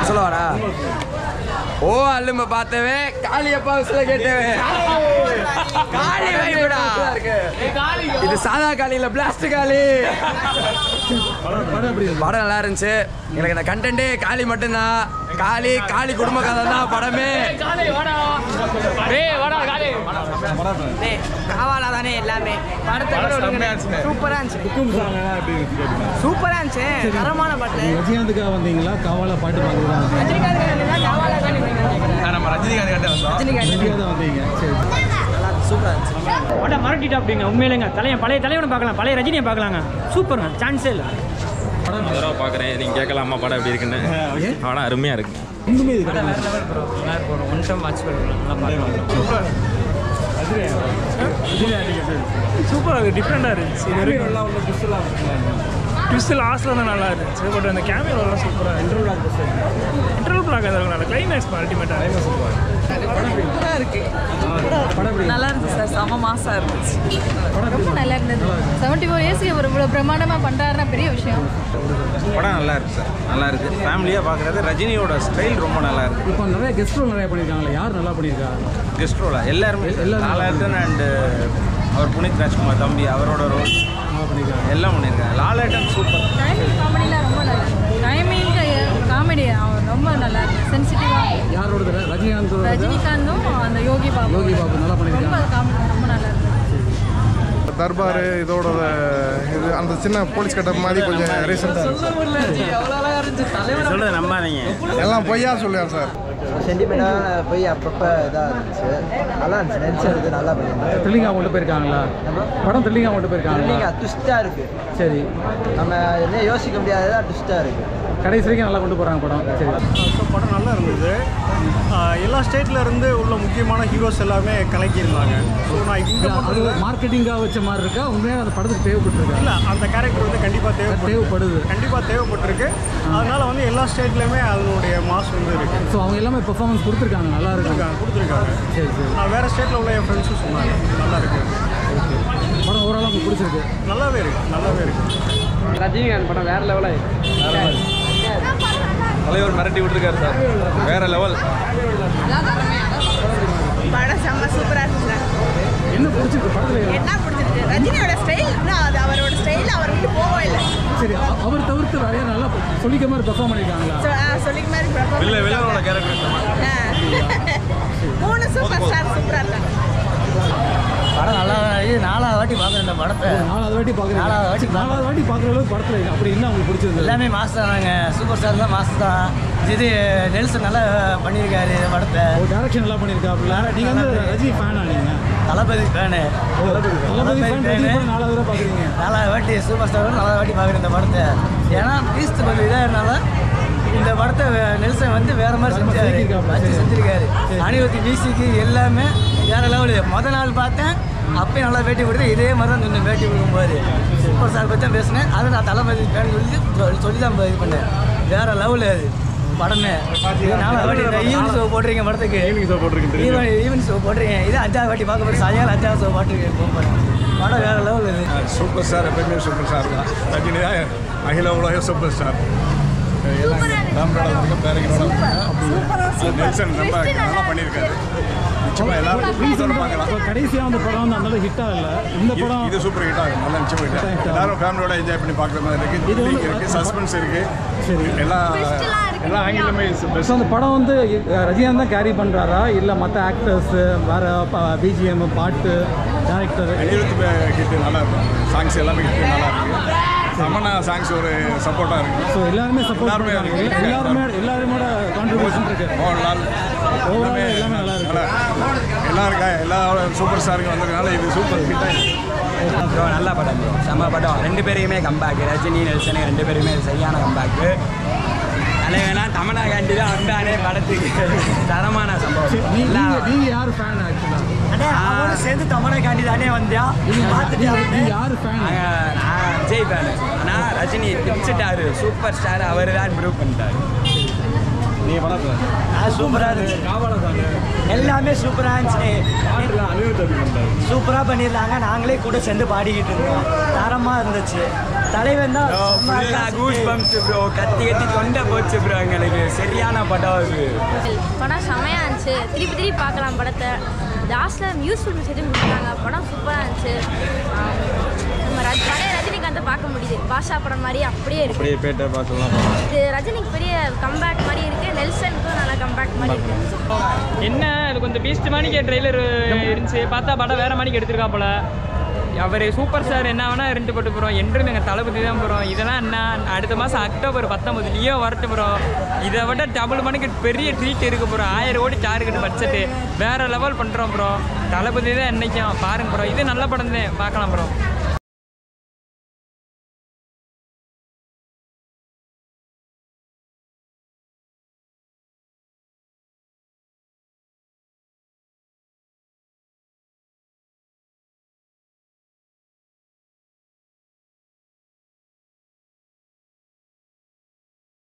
சொல்லுவாரா ஓ அல்லும பார்த்தவே காளியப்பா விசில கேட்டவே காளி வைகுடா இது சாதா காளி இல்ல பிளாஸ்டிக் காளி படம் நல்லா இருந்துச்சு எனக்கு இந்த கண்டென்ட்டே காளி மட்டும்தான் காளி காளி குடும்ப கதை தான் படமே காவாலா தானே எல்லாமே படத்தை சூப்பரா இருந்துச்சு சூப்பரா இருந்துச்சு தரமான பாட்டு ரஜினிகாந்துக்காக வந்தீங்களா காவால பாட்டு பார்க்குறதா ரஜினிகாந்த் காவாலா தானே நம்ம ரஜினிகாந்த் கிட்ட வந்தோம் ரஜினிகாந்த் தான் வந்தீங்க சரி படம் மரட்டிட்டா அப்படிங்க உண்மையிலேங்க தலையன் பழைய தலைவனை பார்க்கலாம் பழைய ரஜினியை பார்க்கலாங்க சூப்பருங்க சான்ஸே இல்லை தடவை பார்க்குறேன் நீங்கள் கேட்கலாமா படம் எப்படி இருக்குன்னு படம் அருமையாக இருக்கு இன்னுமே இது கிடையாது சூப்பராக இருக்குது டிஃப்ரெண்ட்டாக இருந்துச்சு இது வரைக்கும் ட்விஸ்ட் லாஸ்ட்டில் தான் நல்லா இருந்துச்சு பட் அந்த கேமராலாம் சூப்பராக இன்டர்வல் பிளாக் அது நல்லா கிளைமேக்ஸ் அல்டிமேட்டாக நல்லா இருந்துச்சு சார் செம மாசா இருந்துச்சு ரொம்ப நல்லா இருந்தது செவன்டி ஃபோர் இயர்ஸ்க்கு ஒரு இவ்வளோ பிரம்மாண்டமாக பண்ணுறாருன்னா பெரிய விஷயம் படம் நல்லா இருக்கு சார் நல்லா இருக்கு ஃபேமிலியாக பார்க்குறது ரஜினியோட ஸ்டைல் ரொம்ப நல்லா இருக்கு இப்போ நிறைய கெஸ்ட் ரோல் நிறைய பண்ணியிருக்காங்களே யார் நல்லா பண்ணியிருக்கா கெஸ்ட் ரோலா எல்லாருமே லாலேட்டன் அண்டு அவர் புனித் ராஜ்குமார் தம்பி அவரோட ரோல் எல்லாம் பண்ணியிருக்காங்க லாலேட்டன் சூப்பர் டைமிங் காமெடிலாம் ரொம்ப நல்லா இருக்கு டைமிங்க்கு காமெடி அவன் ரொம்ப நல்லா இருக்கு சென்சிட்டிவாக யாரோட ரஜினிகாந்த் ரஜினிகாந்தும் அந்த யோகி பாபு யோகி பாபு நல்லா பண்ணியிருக்காங்க ரொம்ப காமெடி ரொம்ப நல்லா இருக்கு தர்பார் இதோட இது அந்த சின்ன போலீஸ் கட்ட மாதிரி கொஞ்சம் ரீசெண்டாக சொல்கிறது நம்பாதீங்க எல்லாம் பொய்யா சொல்லுவார் சார் சென்டிமெண்டாக போய் அப்பப்போ இதாக இருந்துச்சு நல்லா இருந்துச்சு நெரிசல் இது நல்லா பண்ணியிருந்தாங்க தெலுங்கா கொண்டு போயிருக்காங்களா படம் தெலுங்கா கொண்டு போயிருக்காங்களா இல்லைங்க ட்விஸ்ட்டாக இருக்குது சரி நம்ம என்ன யோசிக்க முடியாததா ட்விஸ்ட்டாக இருக்குது கடைசி வரைக்கும் நல்லா கொண்டு போகிறாங்க படம் சரி ஸோ படம் நல்லா இருந்தது ஆஹ் எல்லா ஸ்டேட்ல இருந்து உள்ள முக்கியமான ஹீரோஸ் எல்லாமே கலக்கியிருந்தாங்க ஸோ நான் இங்கே அது மார்க்கெட்டிங்காக வச்ச மாதிரி இருக்கா உண்மையாக அந்த படத்துக்கு தேவைப்பட்டிருக்கா இல்லை அந்த கேரக்டர் வந்து கண்டிப்பாக தேவைப்படுது தேவைப்படுது கண்டிப்பாக தேவைப்பட்டிருக்கு அதனால வந்து எல்லா ஸ்டேட்லேயுமே அதனுடைய மாஸ் வந்து இருக்கு ஸோ அவங்க எல்லாமே பெர்ஃபார்மன்ஸ் கொடுத்துருக்காங்க நல்லா இருக்காங்க கொடுத்துருக்காங்க சரி சரி நான் வேற ஸ்டேட்டில் உள்ள என் ஃப்ரெண்ட்ஸும் சொன்னாங்க நல்லா இருக்கு படம் ஓரளவு உங்களுக்கு பிடிச்சிருக்கு நல்லாவே இருக்கு நல்லாவே இருக்கு ரஜினிகாந்த் படம் வேற லெவலாக தலைவர் மிரட்டி விட்டுருக்காரு சார் வேற லெவல் படம் செம்ம சூப்பரா இருந்துச்சு என்ன பிடிச்சிருக்கு படத்தில் என்ன பிடிச்சிருக்கு ரஜினியோட ஸ்டைல் இன்னும் அது அவரோட ஸ்டைல் அவர் விட்டு போகவே இல்லை சரி அ- அவர் தவிர்த்து வேற யாரும் நல்லா சொல்லிக்க மாதிரி பெர்ஃபார்ம் பண்ணியிருக்காங்களா So, ஆ, சொல்லிக்க மாதிரி performance வில்ல வில்லனோட கேரக்டர் ஆ. மூணு சூப்பர் ஸ்டார் சூப்பரா இருக்காங்க படம் நல்லா இது நாலாவது வாட்டி பார்க்குறேன் இந்த படத்தை நாலாவது வாட்டி பார்க்குறேன் நாலாவது வாட்டி நாலாவது வாட்டி பார்க்குற அளவுக்கு படத்தில் இருக்கு அப்படி என்ன உங்களுக்கு பிடிச்சிருந்தது எல்லாமே மாஸ் தானாங்க சூப்பர் ஸ்டார் தான் மாஸ் தான் இது நெல்சன் நல்லா பண்ணியிருக்காரு இந்த படத்தை ஒரு டேரக்ஷன் நல்லா பண்ணியிருக்காப்புல நீங்கள் வந்து ரஜினி ஃபேனா நீங்கள் Thalapathy fan Thalapathy fan Rajini fan நாலாவது தடவை பார்க்குறீங்க நாலாவது வாட்டி சூப்பர் ஸ்டார் நாலாவது வாட்டி பார்க்குறேன் இந்த படத்தை ஏன்னா பீஸ்ட் கொஞ்சம் இதாக இருந்தாலும் இந்த படத்தை வே- நெல்சன் வந்து வேற மாதிரி செஞ்சாரு செஞ்சிருக்காப்புல. வச்சு சரி. செஞ்சிருக்காரு சரி. அனிருத்தி மியூசிக்கு எல்லாமே வேற லெவலு முத நாள் பார்த்தேன் அப்பயும் நல்லா பேட்டி கொடுத்து இதே மாதிரி தான் சொன்னேன் பேட்டி கொடுக்கும்போது சூப்பர் ஸ்டார் பற்றி தான் பேசினேன் அதை நான் தளபதி ஃபேன் சொல்லி சொல்லி- சொல்லி தான் இது பண்ணேன் வேற லெவலு அது படமே நாலாவது வாட்டி இந்த ஈவன் ஷோ போட்டிருக்கீங்க படத்துக்கு ஈவினிங் ஷோ போட்டிருக்கீங்க ஈவன் ஈவன் ஷோ போட்டிருக்கீங்க இது அஞ்சாவது வாட்டி பார்க்க போகிறேன் சாயங்காலம் அஞ்சாவது ஷோ போட்டிருக்கேன் போகிறேன் படம் வேற லெவல் இது சூப்பர் ஸ்டார் எப்பயுமே சூப்பர் ஸ்டார் தான் ரஜினி தான் அகில உலக சூப்பர் ஸ்டார் ராம்ராஜ் பேரங்கனோட நெல்சன் ரொம்ப நல்லா பண்ணியிருக்காரு நிச்சயமா எல்லாரும் இதோட பார்க்கலாம் இப்போ கடைசியாக அந்த படம் வந்து அந்த ஹிட் ஆகல இந்த இது- படம் இது சூப்பர் ஹிட் ஆகும் நல்லா நிச்சயம் hit ஆகும். எல்லாரும் ஃபேமிலியோட என்ஜாய் பண்ணி பார்க்குற மாதிரி இருக்கு இது வந்து- த்ரில்லிங் இருக்கு சஸ்பென்ஸ் இருக்கு சரி. எல்லா எல்லா ஆங்கிலுமே ஸோ அந்த படம் வந்து அஹ், ரஜினிகாந்த் தான் கேரி பண்ணுறாரா இல்லை மற்ற ஆக்டர்ஸ் வேற பிஜிஎம் பாட்டு டேரக்டர் அனிருத் ஹிட் நல்லா இருக்கும் சாங்ஸ் எல்லாமே ஹிட் நல்லா இருக்கு சமனா சாங்ஸ் ஒரு சப்போர்ட்டாக இருக்கு ஸோ எல்லாருமே சப்போர்ட் எல்லாருமே பண்ணுறாங்க இருக்கு. எல்லாருமே எல்லாருமோட கான்ட்ரிபியூஷன் இருக்கு மோகன்லால் Overall எல்லாமே நல்லா இருக்கு. எல்லாம் இருக்கா எல்லா சூப்பர் ஸ்டாருக்கு வந்ததுனால இது சூப்பர் ஹிட் ப்ரோ நல்ல படம் ப்ரோ செம்ம படம் ரெண்டு பேருக்குமே கம்பேக் ரஜினி நெல்சனு ரெண்டு பேருமே சரியான கம்பேக்கு தலைவனா தமிழா காண்டி தான் வந்தானே படத்துக்கு தரமான சம்பவம் நீங்க எல்லாம் நீங்க யார் ஃபேன் ஆக்சுவலா அவனோட சேர்ந்து தமிழை காண்டி தானே வந்தியா நீங்க யார் ஃபேன் நாங்க- நான் விஜய் ஃபேனு ஆனால் ரஜினி பிடிச்சிட்டாரு சூப்பர் ஸ்டார் அவர் தான் ப்ரூவ் பண்ணிட்டாரு நீங்க படம் சூப்பரா இருந்துச்சு எல்லாமே சூப்பரா இருந்துச்சு சூப்பரா பண்ணியிருந்தாங்க நாங்களே கூட சேர்ந்து பாடிக்கிட்டு இருந்தோம் தரமா இருந்துச்சு தலைவன் தான் கூஸ் பம்ப்ஸ் ப்ரோ கத்தி கத்தி தொண்டை போச்சு ப்ரோ எங்களுக்கு சரியான படம் அது படம் செமையாக இருந்துச்சு திருப்பி திருப்பி பார்க்கலாம் படத்தை லாஸ்ட்டில் யூஸ்ஃபுல் மெசேஜ் கொடுத்தாங்க படம் சூப்பராக இருந்துச்சு ஆம், நம்ம ரஜ் பழைய ரஜினிகாந்தை பார்க்க முடியுது பாஷா படம் மாதிரி அப்படியே இருக்கு அப்படியே பேட்டை பார்த்துலாம் இது ரஜினிக்கு பெரிய கம்பேக் மாதிரி இருக்கு நெல்சனுக்கும் நல்லா கம்பேக் மாதிரி இருக்கு என்ன அது கொஞ்சம் பீஸ்ட் மணிக்கு ட்ரெய்லர் இருந்துச்சு பார்த்தா படம் வேற மணிக்கு எடுத்திருக்கா போல அவர் சூப்பர் ஸ்டார் என்ன வேணா இருந்து போட்டு போகிறோம் என்றும் எங்கள் தளபதி தான் போகிறோம் இதெல்லாம் என்ன அடுத்த மாதம் அக்டோபர் பத்தொம்பது லியோ வரட்டு போகிறோம் இதை விட டபுள் மணிக்கு பெரிய ட்ரீட் இருக்க போகிறோம் ஆயிரம் கோடி டார்கெட் பட்ஜெட்டு வேற லெவல் பண்ணுறோம் ப்ரோ தளபதி தான் என்னைக்கும் பாருங்க ப்ரோ இது நல்ல படம் தான் பார்க்கலாம் ப்ரோ